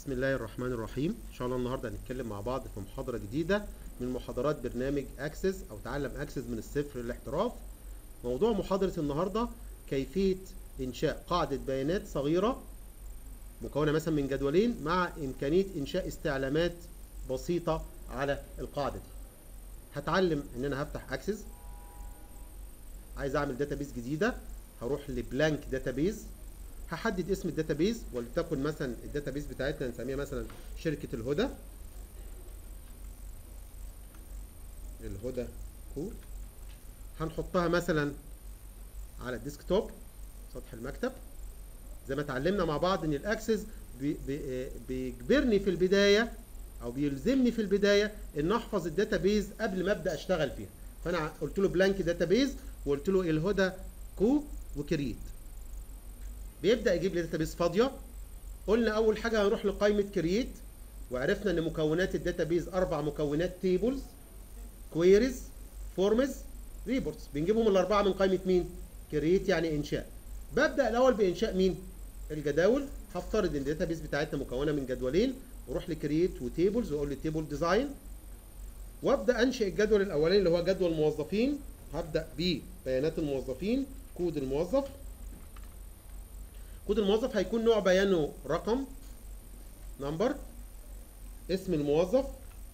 بسم الله الرحمن الرحيم ان شاء الله النهارده هنتكلم مع بعض في محاضره جديده من محاضرات برنامج اكسس او تعلم اكسس من الصفر للاحتراف موضوع محاضره النهارده كيفيه انشاء قاعده بيانات صغيره مكونه مثلا من جدولين مع امكانيه انشاء استعلامات بسيطه على القاعده دي هتعلم ان انا هفتح اكسس عايز اعمل داتابيز جديده هروح لبلانك داتابيز هحدد اسم الداتابيز ولتكن مثلا الداتابيز بتاعتنا نسميها مثلا شركة الهدى الهدى كو هنحطها مثلا على الديسكتوب سطح المكتب زي ما اتعلمنا مع بعض ان الاكسس بي بي بيجبرني في البداية او بيلزمني في البداية ان احفظ الداتابيز قبل ما ابدا اشتغل فيها فانا قلت له بلانك داتابيز وقلت له الهدى كو وكريت بيبدا يجيب لي داتابيز فاضيه قلنا اول حاجه هنروح لقائمه كرييت وعرفنا ان مكونات الداتابيز اربع مكونات تيبلز كويريز فورمز ريبورتس بنجيبهم الاربعه من قائمه مين كرييت يعني انشاء ببدا الاول بانشاء مين الجداول هفترض ان الداتابيز بتاعتنا مكونه من جدولين واروح لكرييت وتيبلز واقول له تيبل ديزاين وابدا انشئ الجدول الاولاني اللي هو جدول الموظفين هبدا ببيانات الموظفين كود الموظف كود الموظف هيكون نوع بيانه رقم نمبر اسم الموظف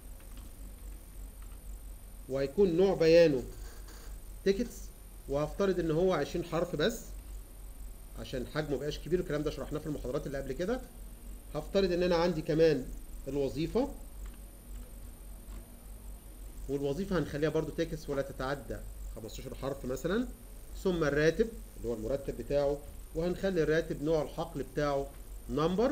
وهيكون نوع بيانه تيكتس وهفترض ان هو 20 حرف بس عشان حجمه مبقاش كبير الكلام ده شرحناه في المحاضرات اللي قبل كده هفترض ان انا عندي كمان الوظيفة والوظيفة هنخليها برضو تيكتس ولا تتعدى 15 حرف مثلا ثم الراتب اللي هو المرتب بتاعه وهنخلي الراتب نوع الحقل بتاعه نمبر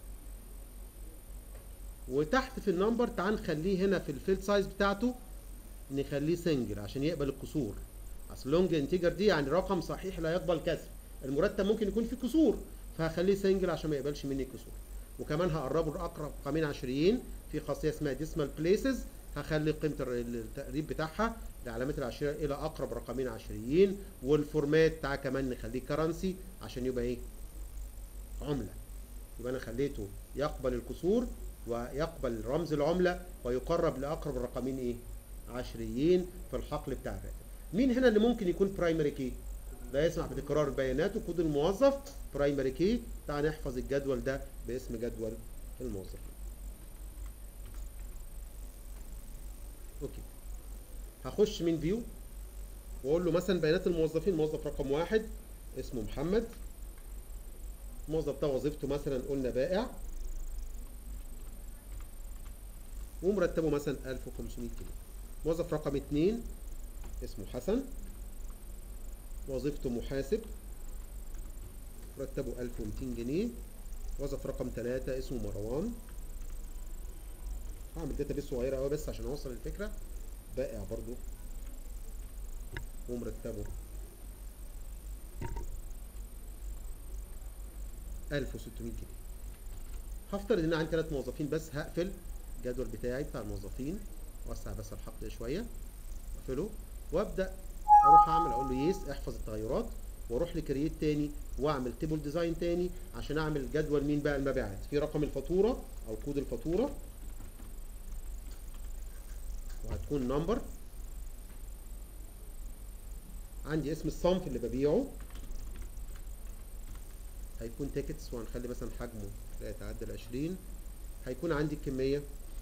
وتحت في النمبر تعال نخليه هنا في الفيلد سايز بتاعته نخليه سنجل عشان يقبل الكسور اصل لونج انتجر دي يعني رقم صحيح لا يقبل كسر المرتب ممكن يكون فيه كسور فهخليه سنجل عشان ما يقبلش مني كسور وكمان هقربه لاقرب رقمين عشريين في خاصيه اسمها ديسمال بليسز هخلي قيمه التقريب بتاعها لعلامات العشريه الى اقرب رقمين عشريين والفورمات بتاع كمان نخليه كرنسي عشان يبقى ايه عمله يبقى انا خليته يقبل الكسور ويقبل رمز العمله ويقرب لاقرب الرقمين ايه عشريين في الحقل بتاع الراتب مين هنا اللي ممكن يكون برايمري كي لا يسمح بتكرار البيانات وكود الموظف برايمري كي تعال نحفظ الجدول ده باسم جدول الموظف اوكي هخش من فيو واقول له مثلا بيانات الموظفين موظف رقم واحد اسمه محمد الموظف ده وظيفته مثلا قلنا بائع ومرتبه مثلا 1500 جنيه موظف رقم اتنين اسمه حسن وظيفته محاسب مرتبه 1200 جنيه موظف رقم ثلاثة اسمه مروان هعمل داتابيس صغيرة قوي بس عشان اوصل الفكرة بائع برضو ومرتبه 1600 جنيه هفترض ان عندي ثلاث موظفين بس هقفل الجدول بتاعي بتاع الموظفين اوسع بس الحق شويه اقفله وابدا اروح اعمل اقول له يس احفظ التغيرات واروح لكرييت تاني واعمل تيبل ديزاين تاني عشان اعمل جدول مين بقى المبيعات في رقم الفاتوره او كود الفاتوره وهتكون نمبر عندي اسم الصنف اللي ببيعه هيكون تيكتس وهنخلي مثلا حجمه لا يتعدى ال 20 هيكون عندي الكمية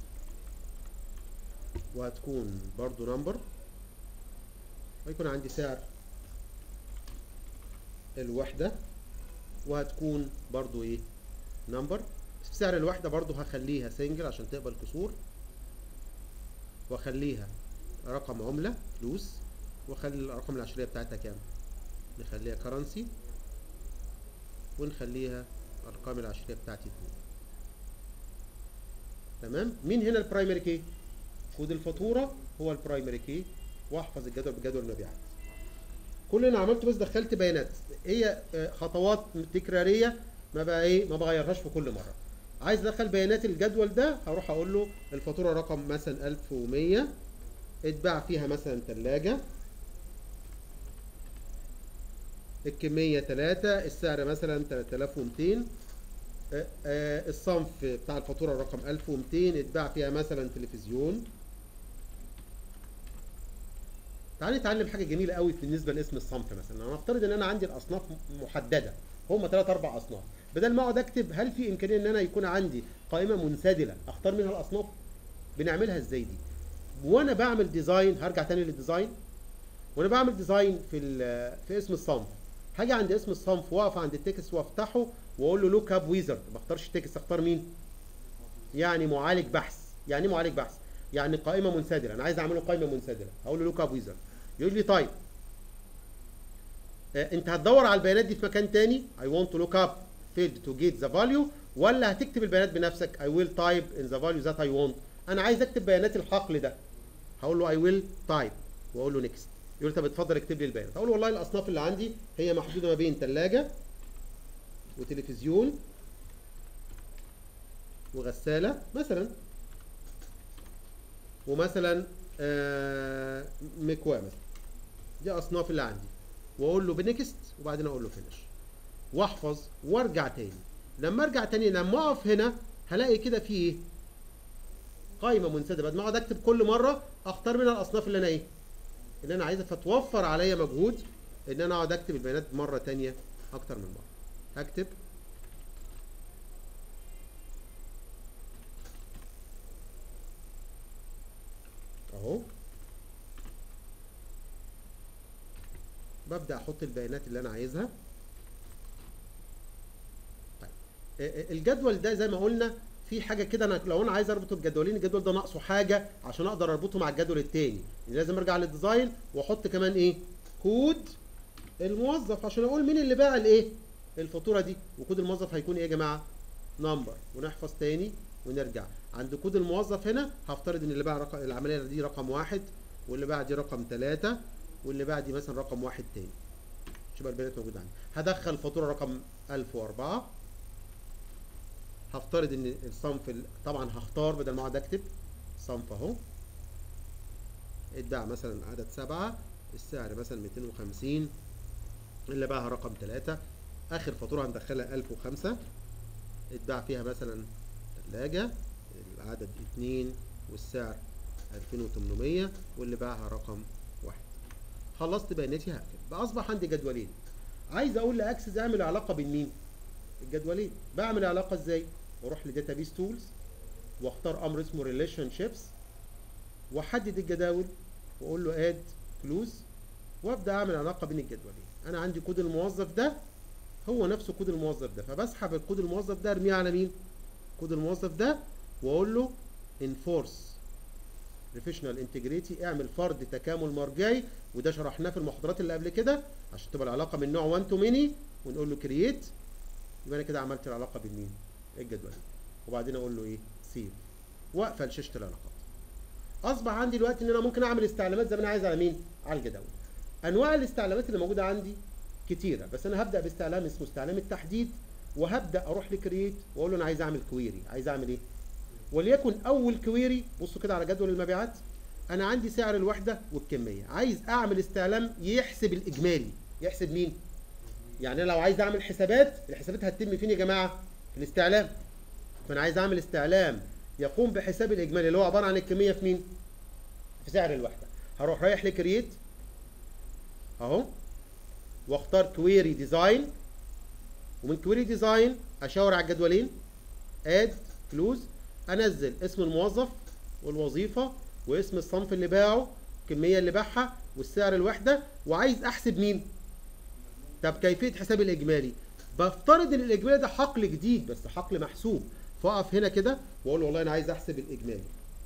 وهتكون برضو نمبر وهيكون عندي سعر الوحدة وهتكون برضو ايه نمبر سعر الوحدة برضو هخليها سنجل عشان تقبل كسور واخليها رقم عملة فلوس واخلي الارقام العشرية بتاعتها كام نخليها كرنسي ونخليها الارقام العشرية بتاعتي اتنين تمام مين هنا البرايمري كي كود الفاتورة هو البرايمري كي واحفظ الجدول بجدول المبيعات كل اللي انا عملته بس دخلت بيانات هي خطوات تكرارية ما بقى ايه ما بغيرهاش في كل مرة عايز ادخل بيانات الجدول ده هروح اقول له الفاتوره رقم مثلا 1100 اتباع فيها مثلا ثلاجه الكميه 3 السعر مثلا 3200 آه، آه، الصنف بتاع الفاتوره رقم 1200 اتباع فيها مثلا تلفزيون تعالى نتعلم حاجه جميله قوي بالنسبه لاسم الصنف مثلا انا افترض ان انا عندي الاصناف م- محدده هم ثلاث اربع اصناف بدل ما اقعد اكتب هل في امكانيه ان انا يكون عندي قائمه منسدله اختار منها الاصناف بنعملها ازاي دي وانا بعمل ديزاين هرجع تاني للديزاين وانا بعمل ديزاين في ال- في اسم الصنف هاجي عند اسم الصنف واقف عند التكست وافتحه واقول له لوك اب ويزرد ما اختارش تكست اختار مين يعني معالج بحث يعني ايه معالج بحث يعني قائمه منسدله انا عايز اعمله قائمه منسدله هقول له لوك اب ويزرد يقول لي طيب آه، انت هتدور على البيانات دي في مكان تاني I want to look up field to get the value ولا هتكتب البيانات بنفسك I will type in the value that I want انا عايز اكتب بيانات الحقل ده هقول له I will type واقول له next يقول لي طب اتفضل اكتب لي البيانات اقول له والله الاصناف اللي عندي هي محدوده ما بين ثلاجه وتلفزيون وغساله مثلا ومثلا آه، مكواه مثلا دي اصناف اللي عندي واقول له بنكست وبعدين اقول له فينش واحفظ وارجع تاني لما ارجع تاني لما اقف هنا هلاقي كده في ايه قائمه منسدله بعد ما اقعد اكتب كل مره اختار منها الاصناف اللي انا ايه اللي انا عايزها فتوفر عليا مجهود ان انا اقعد اكتب البيانات مره تانية اكتر من مره هكتب اهو ببدا احط البيانات اللي انا عايزها طيب ا- ا- الجدول ده زي ما قلنا في حاجه كده انا لو انا عايز اربط الجدولين الجدول ده ناقصه حاجه عشان اقدر اربطه مع الجدول التاني يعني لازم ارجع للديزاين واحط كمان ايه كود الموظف عشان اقول مين اللي باع الايه الفاتوره دي وكود الموظف هيكون ايه يا جماعه نمبر ونحفظ تاني ونرجع عند كود الموظف هنا هفترض ان اللي باع رقم العمليه دي رقم واحد واللي باع دي رقم ثلاثة واللي باع دي مثلا رقم واحد تاني شوف البيانات موجوده عندي هدخل فاتوره رقم 1004 هفترض ان الصنف ال- طبعا هختار بدل ما اقعد اكتب صنف اهو اتباع مثلا عدد سبعة السعر مثلا 250 اللي باعها رقم ثلاثة اخر فاتوره هندخلها 1005 اتباع فيها مثلا ثلاجة العدد اتنين والسعر 2800 واللي باعها رقم واحد خلصت بياناتي هقفل بقى اصبح عندي جدولين عايز اقول لاكسس اعمل علاقه بين مين الجدولين بعمل علاقه ازاي بروح لداتابيس تولز واختار امر اسمه ريليشن شيبس واحدد الجداول واقول له اد كلوز وابدا اعمل علاقه بين الجدولين انا عندي كود الموظف ده هو نفسه كود الموظف ده فبسحب الكود الموظف ده ارميه على مين كود الموظف ده واقول له انفورس ريفيشنال انتجريتي اعمل فرض تكامل مرجعي وده شرحناه في المحاضرات اللي قبل كده عشان تبقى العلاقه من نوع 1 تو ميني ونقول له كرييت يبقى انا كده عملت العلاقه بين مين الجدول وبعدين اقول له ايه سيف واقفل شاشه العلاقات اصبح عندي دلوقتي ان انا ممكن اعمل استعلامات زي ما انا عايز على مين على الجدول انواع الاستعلامات اللي موجوده عندي كتيره بس انا هبدا باستعلام اسمه استعلام التحديد وهبدا اروح لكرييت واقول له انا عايز اعمل كويري عايز اعمل ايه وليكن اول كويري بصوا كده على جدول المبيعات انا عندي سعر الوحده والكميه عايز اعمل استعلام يحسب الاجمالي يحسب مين يعني انا لو عايز اعمل حسابات الحسابات هتتم فين يا جماعه في الاستعلام فانا عايز اعمل استعلام يقوم بحساب الاجمالي اللي هو عباره عن الكميه في مين في سعر الوحده هروح رايح لكرييت اهو واختار كويري ديزاين ومن كويري ديزاين اشاور على الجدولين اد كلوز انزل اسم الموظف والوظيفه واسم الصنف اللي باعه الكميه اللي باعها والسعر الوحده وعايز احسب مين طب كيفيه حساب الاجمالي بفترض ان الاجمالي ده حقل جديد بس حقل محسوب فاقف هنا كده واقول والله انا عايز احسب الاجمالي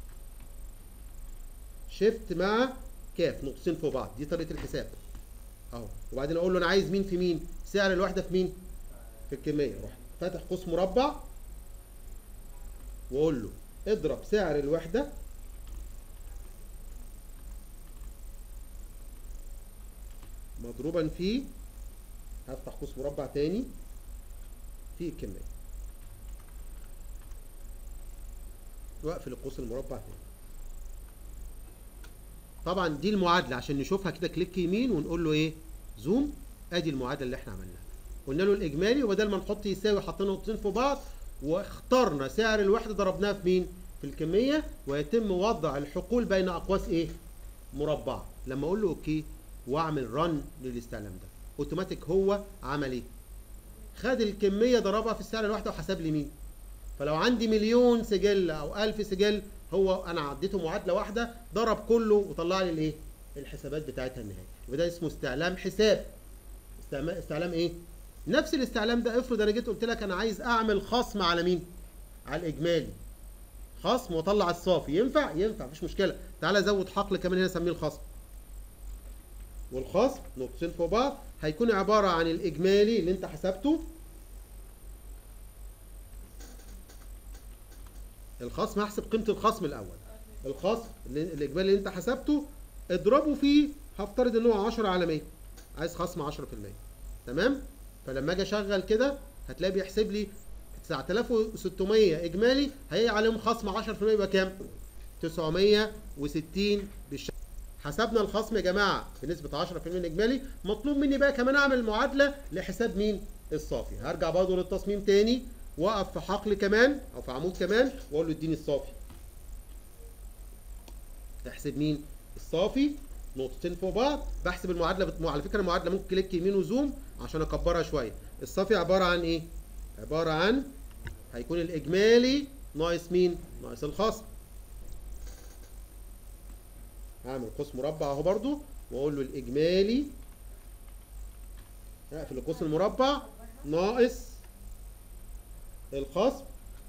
شيفت مع كاف نقطتين فوق بعض دي طريقه الحساب اهو وبعدين اقول له انا عايز مين في مين سعر الوحده في مين في الكميه اروح فاتح قوس مربع واقول له اضرب سعر الوحده مضروبا في هفتح قوس مربع تاني في الكميه واقفل القوس المربع تاني طبعا دي المعادله عشان نشوفها كده كليك يمين ونقول له ايه زوم ادي المعادله اللي احنا عملناها قلنا له الاجمالي وبدل ما نحط يساوي حطينا نقطتين في بعض واخترنا سعر الوحده ضربناها في مين في الكميه ويتم وضع الحقول بين اقواس ايه مربعه لما اقول له اوكي واعمل رن للاستعلام ده اوتوماتيك هو عمل ايه خد الكميه ضربها في السعر الواحده وحسب لي مين فلو عندي مليون سجل او ألف سجل هو انا عديته معادله واحده ضرب كله وطلع لي الايه الحسابات بتاعتها النهائيه يبقى ده اسمه استعلام حساب استعلام, استعلام ايه نفس الاستعلام ده افرض انا جيت قلت لك انا عايز اعمل خصم على مين على الاجمالي خصم واطلع الصافي ينفع ينفع مفيش مشكله تعالى زود حقل كمان هنا اسميه الخصم والخصم نقطتين فوق بعض هيكون عباره عن الاجمالي اللي انت حسبته الخصم هحسب قيمه الخصم الاول الخصم اللي الاجمالي اللي انت حسبته اضربه فيه هفترض ان هو 10 على 100 عايز خصم 10% تمام فلما اجي اشغل كده هتلاقي بيحسب لي 9600 اجمالي هيجي عليهم خصم 10% يبقى كام 960 بالشكل حسبنا الخصم يا جماعه بنسبه 10% من الاجمالي مطلوب مني بقى كمان اعمل معادله لحساب مين الصافي هرجع برضه للتصميم تاني واقف في حقل كمان او في عمود كمان واقول له اديني الصافي احسب مين الصافي نقطتين فوق بعض بحسب المعادله بت... على فكره المعادله ممكن كليك يمين وزوم عشان اكبرها شويه الصافي عباره عن ايه عباره عن هيكون الاجمالي ناقص مين ناقص الخصم هعمل قوس مربع اهو برضو واقول له الاجمالي هقفل القوس المربع ناقص الخصم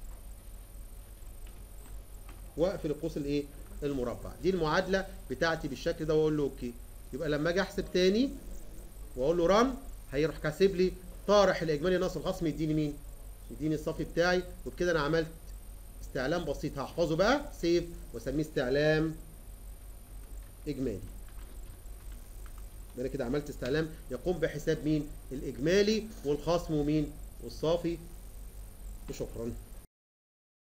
واقفل القوس الايه المربع دي المعادله بتاعتي بالشكل ده واقول له اوكي يبقى لما اجي احسب تاني واقول له ران هيروح كاتب لي طارح الاجمالي ناقص الخصم يديني مين يديني الصافي بتاعي وبكده انا عملت استعلام بسيط هحفظه بقى سيف واسميه استعلام اجمالي انا كده عملت استعلام يقوم بحساب مين الاجمالي والخصم ومين والصافي وشكرا